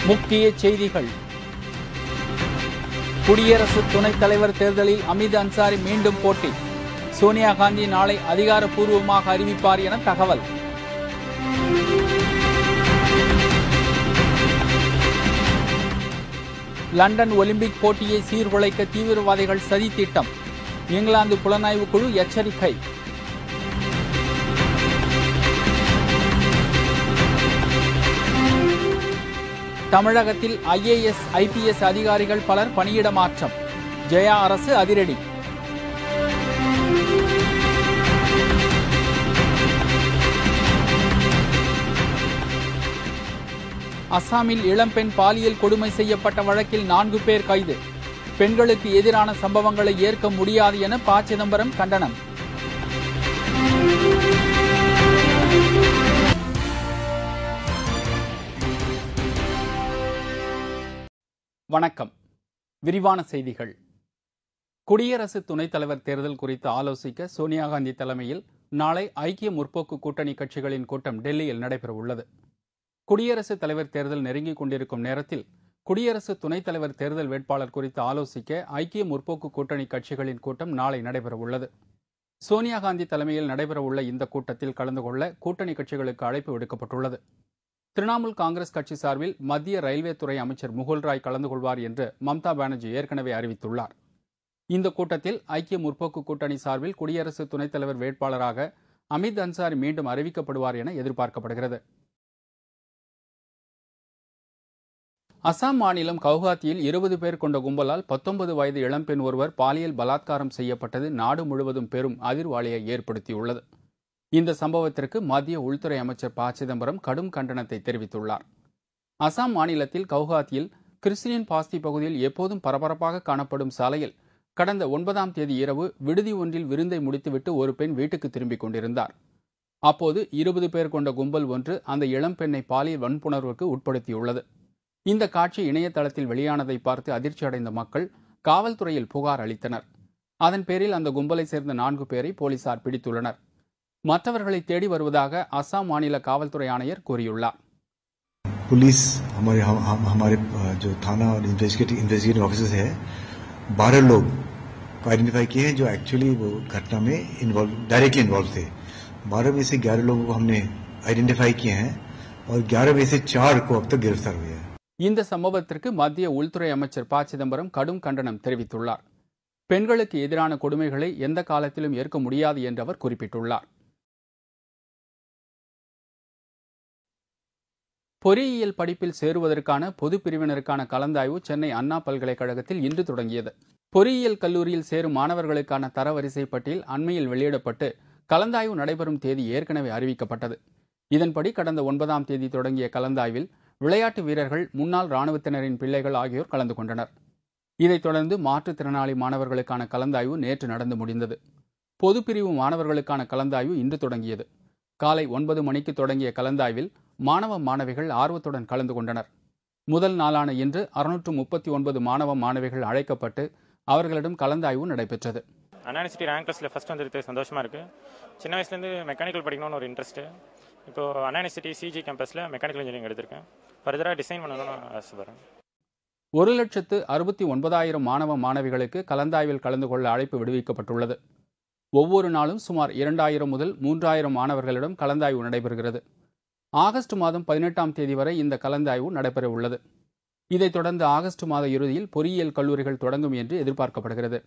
முக்கிய செய்திகள் குடியரசு துணைத் தலைவர் தேர்தலில் அமித் அன்சாரி மீண்டும் போட்டி சோனியா காந்தி நாளை அதிகாரப்பூர்வமாக அறிவிப்பார் என தகவல் லண்டன் ஒலிம்பிக் போட்டியை சீர்குலைக்க தீவிரவாதிகள் சதி திட்டம் இங்கிலாந்து புலனாய்வு குழு எச்சரிக்கை தமிழகத்தில் ஐஏஎஸ் ஐபிஎஸ் அதிகாரிகள் பலர் பணியிட மாற்றம் ஜெயா அரசு அதிரடி அஸ்ஸாமில் இளம்பெண் பாலியல் கொடுமை செய்யப்பட்ட வழக்கில் நான்கு பேர் கைது பெண்களுக்கு எதிரான சம்பவங்களை ஏற்க முடியாது என ப சிதம்பரம் கண்டனம் வணக்கம் விரிவான செய்திகள் குடியரசு துணைத் தலைவர் தேர்தல் குறித்து ஆலோசிக்க சோனியா காந்தி தலைமையில் நாளை ஐக்கிய முற்போக்கு கூட்டணி கட்சிகளின் கூட்டம் டெல்லியில் நடைபெறவுள்ளது குடியரசுத் தலைவர் தேர்தல் நெருங்கிக் கொண்டிருக்கும் நேரத்தில் குடியரசு துணைத் தலைவர் தேர்தல் வேட்பாளர் குறித்து ஆலோசிக்க ஐக்கிய முற்போக்கு கூட்டணி கட்சிகளின் கூட்டம் நாளை நடைபெறவுள்ளது சோனியா காந்தி தலைமையில் நடைபெறவுள்ள இந்த கூட்டத்தில் கலந்து கொள்ள கூட்டணி கட்சிகளுக்கு அழைப்பு விடுக்கப்பட்டுள்ளது திரிணாமுல் காங்கிரஸ் கட்சி சார்பில் மத்திய ரயில்வே துறை அமைச்சர் முகுல் ராய் கலந்து கொள்வார் என்று மம்தா பானர்ஜி ஏற்கனவே அறிவித்துள்ளார் இந்த கூட்டத்தில் ஐக்கிய முற்போக்கு கூட்டணி சார்பில் குடியரசு துணைத் தலைவர் வேட்பாளராக அமித் அன்சாரி மீண்டும் அறிவிக்கப்படுவார் என எதிர்பார்க்கப்படுகிறது அசாம் மாநிலம் கவுஹாத்தியில் இருபது பேர் கொண்ட கும்பலால் பத்தொன்பது வயது இளம்பெண் ஒருவர் பாலியல் பலாத்காரம் செய்யப்பட்டது நாடு முழுவதும் பெரும் அதிர்வாளியை ஏற்படுத்தியுள்ளது இந்த சம்பவத்திற்கு மத்திய உள்துறை அமைச்சர் ப சிதம்பரம் கடும் கண்டனத்தை தெரிவித்துள்ளார் அசாம் மாநிலத்தில் கவுஹாத்தியில் கிறிஸ்டியன் பாஸ்தி பகுதியில் எப்போதும் பரபரப்பாக காணப்படும் சாலையில் கடந்த ஒன்பதாம் தேதி இரவு விடுதி ஒன்றில் விருந்தை முடித்துவிட்டு ஒரு பெண் வீட்டுக்கு திரும்பிக் கொண்டிருந்தார் அப்போது இருபது பேர் கொண்ட கும்பல் ஒன்று அந்த இளம்பெண்ணை பாலியல் வன்புணர்வுக்கு உட்படுத்தியுள்ளது இந்த காட்சி இணையதளத்தில் வெளியானதை பார்த்து அதிர்ச்சி அடைந்த மக்கள் காவல்துறையில் புகார் அளித்தனர் அதன் பேரில் அந்த கும்பலை சேர்ந்த நான்கு பேரை போலீசார் பிடித்துள்ளனர் மற்றவர்களை தேடி வருவதாக அசாம் மாநில காவல்துறை ஆணையர் கூறியுள்ளார் पुलिस हमारे हम, हम, हमारे अ, जो थाना और इन्वेस्टिगेटिव इन्वेस्टिगेटिव ऑफिसर्स है बारह लोग को आइडेंटिफाई किए हैं जो एक्चुअली वो घटना में इन्वॉल्व डायरेक्टली इन्वॉल्व थे बारह में से ग्यारह लोगों को हमने आइडेंटिफाई किए हैं और ग्यारह में से चार को अब तक गिरफ्तार हुए हैं இந்த சம்பவத்திற்கு மத்திய உள்துறை அமைச்சர் ப சிதம்பரம் கடும் கண்டனம் தெரிவித்துள்ளார் பெண்களுக்கு எதிரான கொடுமைகளை எந்த காலத்திலும் ஏற்க முடியாது என்று அவர் குறிப்பிட்டுள்ளார் பொறியியல் படிப்பில் சேருவதற்கான பொது பிரிவினருக்கான கலந்தாய்வு சென்னை அண்ணா பல்கலைக்கழகத்தில் இன்று தொடங்கியது பொறியியல் கல்லூரியில் சேரும் மாணவர்களுக்கான தரவரிசை பட்டியல் அண்மையில் வெளியிடப்பட்டு கலந்தாய்வு நடைபெறும் தேதி ஏற்கனவே அறிவிக்கப்பட்டது இதன்படி கடந்த ஒன்பதாம் தேதி தொடங்கிய கலந்தாய்வில் விளையாட்டு வீரர்கள் முன்னாள் ராணுவத்தினரின் பிள்ளைகள் ஆகியோர் கலந்து கொண்டனர் இதைத் தொடர்ந்து மாற்றுத்திறனாளி மாணவர்களுக்கான கலந்தாய்வு நேற்று நடந்து முடிந்தது பொதுப்பிரிவு மாணவர்களுக்கான கலந்தாய்வு இன்று தொடங்கியது காலை ஒன்பது மணிக்கு தொடங்கிய கலந்தாய்வில் மாணவ மாணவிகள் ஆர்வத்துடன் கலந்து கொண்டனர் முதல் நாளான இன்று அறுநூற்று முப்பத்தி ஒன்பது மாணவ மாணவிகள் அழைக்கப்பட்டு அவர்களிடம் கலந்தாய்வு நடைபெற்றது அண்ணா யூனிவர்சிட்டி ரேங்க் லிஸ்ட்டில் ஃபஸ்ட் வந்துருக்கு சந்தோஷமாக இருக்குது சின்ன வயசுலேருந்து மெக்கானிக்கல் படிக்கணும்னு ஒரு இன்ட்ரெஸ்ட்டு இப்போது அண்ணா யூனிவர்சிட்டி சிஜி கேம்பஸில் மெக்கானிக்கல் இன்ஜினியரிங் எடுத்திருக்கேன் ஃபர்தராக டிசைன் பண்ணணும்னு ஆசைப்படுறேன் ஒரு லட்சத்து அறுபத்தி ஒன்பதாயிரம் மாணவ மாணவிகளுக்கு கலந்தாய்வில் கலந்து கொள்ள அழைப்பு விடுவிக்கப்பட்டுள்ளது ஒவ்வொரு நாளும் சுமார் இரண்டாயிரம் முதல் மூன்றாயிரம் மாணவர்களிடம் கலந்தாய்வு நடைபெறுகிறது ஆகஸ்ட் மாதம் பதினெட்டாம் தேதி வரை இந்த கலந்தாய்வு நடைபெற உள்ளது இதைத் தொடர்ந்து ஆகஸ்ட் மாத இறுதியில் பொறியியல் கல்லூரிகள் தொடங்கும் என்று எதிர்பார்க்கப்படுகிறது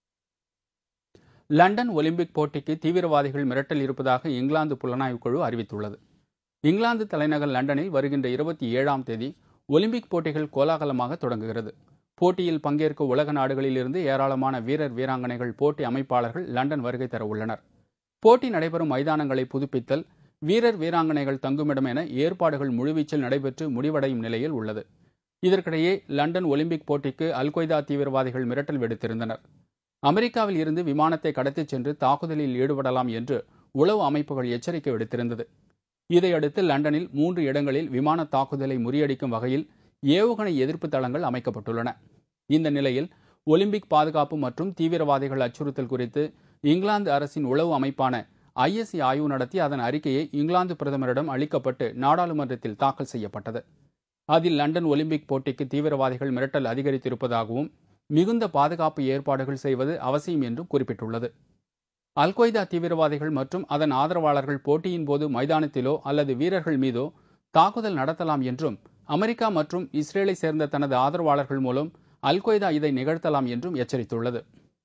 லண்டன் ஒலிம்பிக் போட்டிக்கு தீவிரவாதிகள் மிரட்டல் இருப்பதாக இங்கிலாந்து புலனாய்வு குழு அறிவித்துள்ளது இங்கிலாந்து தலைநகர் லண்டனில் வருகின்ற இருபத்தி ஏழாம் தேதி ஒலிம்பிக் போட்டிகள் கோலாகலமாக தொடங்குகிறது போட்டியில் பங்கேற்க உலக நாடுகளில் இருந்து ஏராளமான வீரர் வீராங்கனைகள் போட்டி அமைப்பாளர்கள் லண்டன் வருகை தர உள்ளனர் போட்டி நடைபெறும் மைதானங்களை புதுப்பித்தல் வீரர் வீராங்கனைகள் தங்குமிடம் என ஏற்பாடுகள் முழுவீச்சில் நடைபெற்று முடிவடையும் நிலையில் உள்ளது இதற்கிடையே லண்டன் ஒலிம்பிக் போட்டிக்கு அல்கொய்தா தீவிரவாதிகள் மிரட்டல் விடுத்திருந்தனர் அமெரிக்காவில் இருந்து விமானத்தை கடத்திச் சென்று தாக்குதலில் ஈடுபடலாம் என்று உளவு அமைப்புகள் எச்சரிக்கை விடுத்திருந்தது இதையடுத்து லண்டனில் மூன்று இடங்களில் விமான தாக்குதலை முறியடிக்கும் வகையில் ஏவுகணை எதிர்ப்பு தளங்கள் அமைக்கப்பட்டுள்ளன இந்த நிலையில் ஒலிம்பிக் பாதுகாப்பு மற்றும் தீவிரவாதிகள் அச்சுறுத்தல் குறித்து இங்கிலாந்து அரசின் உளவு அமைப்பான ஐஎஸ்சி ஆய்வு நடத்தி அதன் அறிக்கையை இங்கிலாந்து பிரதமரிடம் அளிக்கப்பட்டு நாடாளுமன்றத்தில் தாக்கல் செய்யப்பட்டது அதில் லண்டன் ஒலிம்பிக் போட்டிக்கு தீவிரவாதிகள் மிரட்டல் அதிகரித்திருப்பதாகவும் மிகுந்த பாதுகாப்பு ஏற்பாடுகள் செய்வது அவசியம் என்றும் குறிப்பிட்டுள்ளது அல்கொய்தா தீவிரவாதிகள் மற்றும் அதன் ஆதரவாளர்கள் போட்டியின் போது மைதானத்திலோ அல்லது வீரர்கள் மீதோ தாக்குதல் நடத்தலாம் என்றும் அமெரிக்கா மற்றும் இஸ்ரேலை சேர்ந்த தனது ஆதரவாளர்கள் மூலம் அல்கொய்தா இதை நிகழ்த்தலாம் என்றும் எச்சரித்துள்ளது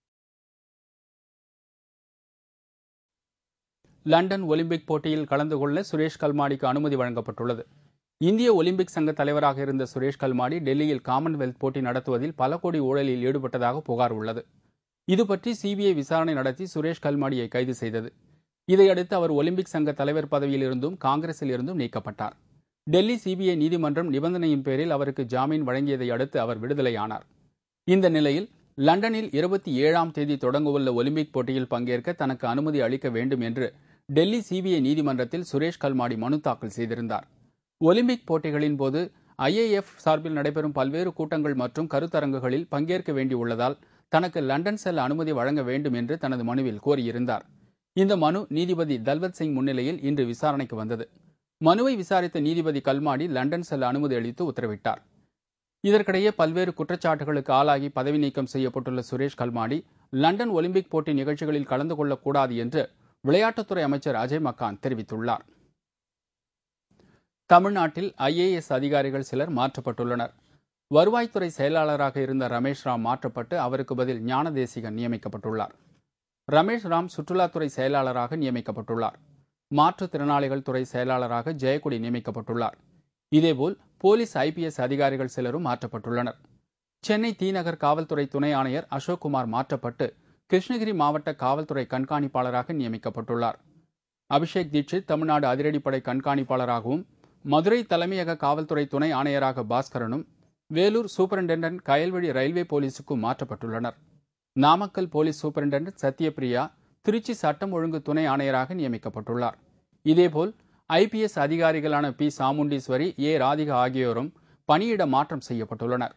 லண்டன் ஒலிம்பிக் போட்டியில் கலந்து கொள்ள சுரேஷ் கல்மாடிக்கு அனுமதி வழங்கப்பட்டுள்ளது இந்திய ஒலிம்பிக் சங்க தலைவராக இருந்த சுரேஷ் கல்மாடி டெல்லியில் காமன்வெல்த் போட்டி நடத்துவதில் பல கோடி ஊழலில் ஈடுபட்டதாக புகார் உள்ளது இது பற்றி சிபிஐ விசாரணை நடத்தி சுரேஷ் கல்மாடியை கைது செய்தது இதையடுத்து அவர் ஒலிம்பிக் சங்க தலைவர் பதவியில் இருந்தும் காங்கிரஸில் இருந்தும் நீக்கப்பட்டார் டெல்லி சிபிஐ நீதிமன்றம் நிபந்தனையின் பேரில் அவருக்கு ஜாமீன் வழங்கியதை அடுத்து அவர் விடுதலையானார் இந்த நிலையில் லண்டனில் இருபத்தி ஏழாம் தேதி தொடங்கவுள்ள ஒலிம்பிக் போட்டியில் பங்கேற்க தனக்கு அனுமதி அளிக்க வேண்டும் என்று டெல்லி சிபிஐ நீதிமன்றத்தில் சுரேஷ் கல்மாடி மனு தாக்கல் செய்திருந்தார் ஒலிம்பிக் போட்டிகளின் போது ஐஏஎஃப் சார்பில் நடைபெறும் பல்வேறு கூட்டங்கள் மற்றும் கருத்தரங்குகளில் பங்கேற்க வேண்டியுள்ளதால் தனக்கு லண்டன் செல்ல அனுமதி வழங்க வேண்டும் என்று தனது மனுவில் கோரியிருந்தார் இந்த மனு நீதிபதி தல்வத் சிங் முன்னிலையில் இன்று விசாரணைக்கு வந்தது மனுவை விசாரித்த நீதிபதி கல்மாடி லண்டன் செல்ல அனுமதி அளித்து உத்தரவிட்டார் இதற்கிடையே பல்வேறு குற்றச்சாட்டுகளுக்கு ஆளாகி பதவி நீக்கம் செய்யப்பட்டுள்ள சுரேஷ் கல்மாடி லண்டன் ஒலிம்பிக் போட்டி நிகழ்ச்சிகளில் கலந்து கொள்ளக்கூடாது என்று விளையாட்டுத்துறை அமைச்சர் அஜய் மக்கான் தெரிவித்துள்ளார் தமிழ்நாட்டில் ஐஏஎஸ் அதிகாரிகள் சிலர் மாற்றப்பட்டுள்ளனர் வருவாய்த்துறை செயலாளராக இருந்த ரமேஷ் ராம் மாற்றப்பட்டு அவருக்கு பதில் ஞானதேசிகன் நியமிக்கப்பட்டுள்ளார் ரமேஷ் ராம் சுற்றுலாத்துறை செயலாளராக நியமிக்கப்பட்டுள்ளார் மாற்றுத்திறனாளிகள் துறை செயலாளராக ஜெயக்குடி நியமிக்கப்பட்டுள்ளார் இதேபோல் போலீஸ் ஐபிஎஸ் அதிகாரிகள் சிலரும் மாற்றப்பட்டுள்ளனர் சென்னை தீநகர் காவல்துறை துணை ஆணையர் அசோக்குமார் மாற்றப்பட்டு கிருஷ்ணகிரி மாவட்ட காவல்துறை கண்காணிப்பாளராக நியமிக்கப்பட்டுள்ளார் அபிஷேக் தீட்சித் தமிழ்நாடு அதிரடிப்படை கண்காணிப்பாளராகவும் மதுரை தலைமையக காவல்துறை துணை ஆணையராக பாஸ்கரனும் வேலூர் சூப்பரிண்டென்டென்ட் கயல்வழி ரயில்வே போலீஸுக்கும் மாற்றப்பட்டுள்ளனர் நாமக்கல் போலீஸ் சூப்பரிண்டென்டென்ட் சத்யபிரியா திருச்சி சட்டம் ஒழுங்கு துணை ஆணையராக நியமிக்கப்பட்டுள்ளார் இதேபோல் ஐபிஎஸ் அதிகாரிகளான பி சாமுண்டீஸ்வரி ஏ ராதிகா ஆகியோரும் பணியிட மாற்றம் செய்யப்பட்டுள்ளனர்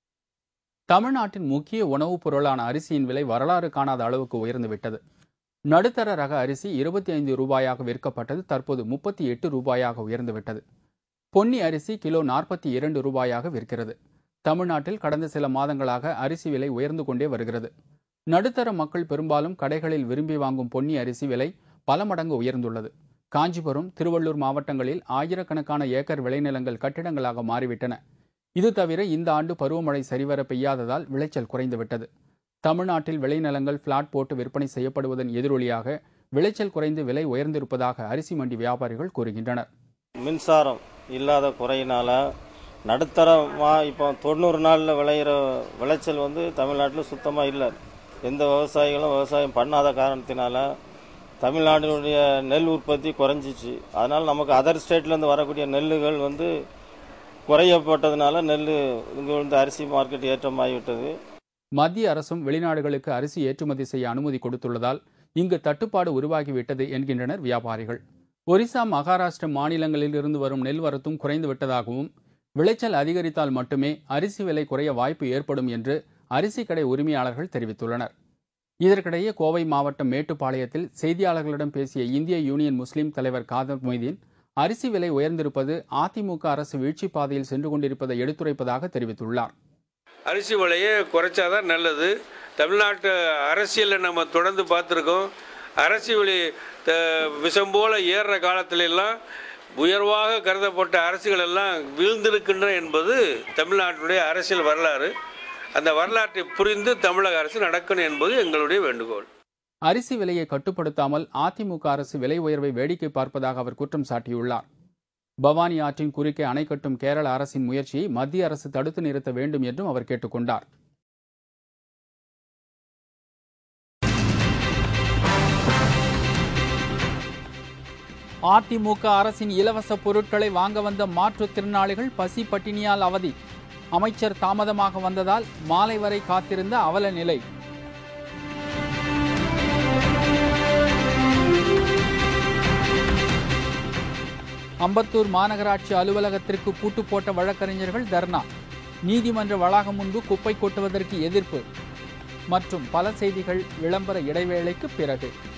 தமிழ்நாட்டின் முக்கிய உணவுப் பொருளான அரிசியின் விலை வரலாறு காணாத அளவுக்கு உயர்ந்துவிட்டது நடுத்தர ரக அரிசி இருபத்தி ஐந்து ரூபாயாக விற்கப்பட்டது தற்போது முப்பத்தி எட்டு ரூபாயாக உயர்ந்துவிட்டது பொன்னி அரிசி கிலோ நாற்பத்தி இரண்டு ரூபாயாக விற்கிறது தமிழ்நாட்டில் கடந்த சில மாதங்களாக அரிசி விலை உயர்ந்து கொண்டே வருகிறது நடுத்தர மக்கள் பெரும்பாலும் கடைகளில் விரும்பி வாங்கும் பொன்னி அரிசி விலை பல மடங்கு உயர்ந்துள்ளது காஞ்சிபுரம் திருவள்ளூர் மாவட்டங்களில் ஆயிரக்கணக்கான ஏக்கர் விளைநிலங்கள் கட்டிடங்களாக மாறிவிட்டன இது தவிர இந்த ஆண்டு பருவமழை சரிவர பெய்யாததால் விளைச்சல் குறைந்துவிட்டது தமிழ்நாட்டில் விளைநிலங்கள் பிளாட் போட்டு விற்பனை செய்யப்படுவதன் எதிரொலியாக விளைச்சல் குறைந்து விலை உயர்ந்திருப்பதாக அரிசி மண்டி வியாபாரிகள் கூறுகின்றனர் மின்சாரம் இல்லாத குறையினால நடுத்தரமாக இப்போ தொண்ணூறு நாளில் விளையிற விளைச்சல் வந்து தமிழ்நாட்டில் சுத்தமாக இல்லை எந்த விவசாயிகளும் விவசாயம் பண்ணாத காரணத்தினால தமிழ்நாட்டினுடைய நெல் உற்பத்தி குறைஞ்சிச்சு அதனால் நமக்கு அதர் ஸ்டேட்லேருந்து வரக்கூடிய நெல்லுகள் வந்து குறையப்பட்டதுனால நெல் இங்கே வந்து அரிசி மார்க்கெட் ஏற்றமாகிவிட்டது மத்திய அரசும் வெளிநாடுகளுக்கு அரிசி ஏற்றுமதி செய்ய அனுமதி கொடுத்துள்ளதால் இங்கு தட்டுப்பாடு உருவாகிவிட்டது என்கின்றனர் வியாபாரிகள் ஒரிசா மகாராஷ்டிர மாநிலங்களில் இருந்து வரும் நெல் வரத்தும் குறைந்து விட்டதாகவும் விளைச்சல் அதிகரித்தால் மட்டுமே அரிசி விலை குறைய வாய்ப்பு ஏற்படும் என்று அரிசி கடை உரிமையாளர்கள் தெரிவித்துள்ளனர் இதற்கிடையே கோவை மாவட்டம் மேட்டுப்பாளையத்தில் செய்தியாளர்களிடம் பேசிய இந்திய யூனியன் முஸ்லீம் தலைவர் காதர் மொய்தீன் அரிசி விலை உயர்ந்திருப்பது அதிமுக அரசு வீழ்ச்சி பாதையில் சென்று கொண்டிருப்பதை எடுத்துரைப்பதாக தெரிவித்துள்ளார் அரிசி விலையை குறைச்சாதான் நல்லது தமிழ்நாட்டு அரசியலில் நம்ம தொடர்ந்து பார்த்துருக்கோம் அரிசி விலை த- விஷம் போல ஏறுற காலத்துல எல்லாம் உயர்வாக கருதப்பட்ட அரசுகள் எல்லாம் வீழ்ந்திருக்கின்றன என்பது தமிழ்நாட்டுடைய அரசியல் வரலாறு அந்த வரலாற்றை புரிந்து தமிழக அரசு நடக்கணும் என்பது எங்களுடைய வேண்டுகோள் அரிசி விலையை கட்டுப்படுத்தாமல் அதிமுக அரசு விலை உயர்வை வேடிக்கை பார்ப்பதாக அவர் குற்றம் சாட்டியுள்ளார் பவானி ஆற்றின் குறுக்கே அணை கட்டும் கேரள அரசின் முயற்சியை மத்திய அரசு தடுத்து நிறுத்த வேண்டும் என்றும் அவர் கேட்டுக்கொண்டார் அதிமுக அரசின் இலவச பொருட்களை வாங்க வந்த மாற்றுத்திறனாளிகள் பசி பட்டினியால் அவதி அமைச்சர் தாமதமாக வந்ததால் மாலை வரை காத்திருந்த அவல நிலை அம்பத்தூர் மாநகராட்சி அலுவலகத்திற்கு பூட்டு போட்ட வழக்கறிஞர்கள் தர்ணா நீதிமன்ற வளாகம் முன்பு குப்பை கொட்டுவதற்கு எதிர்ப்பு மற்றும் பல செய்திகள் விளம்பர இடைவேளைக்கு பிறகு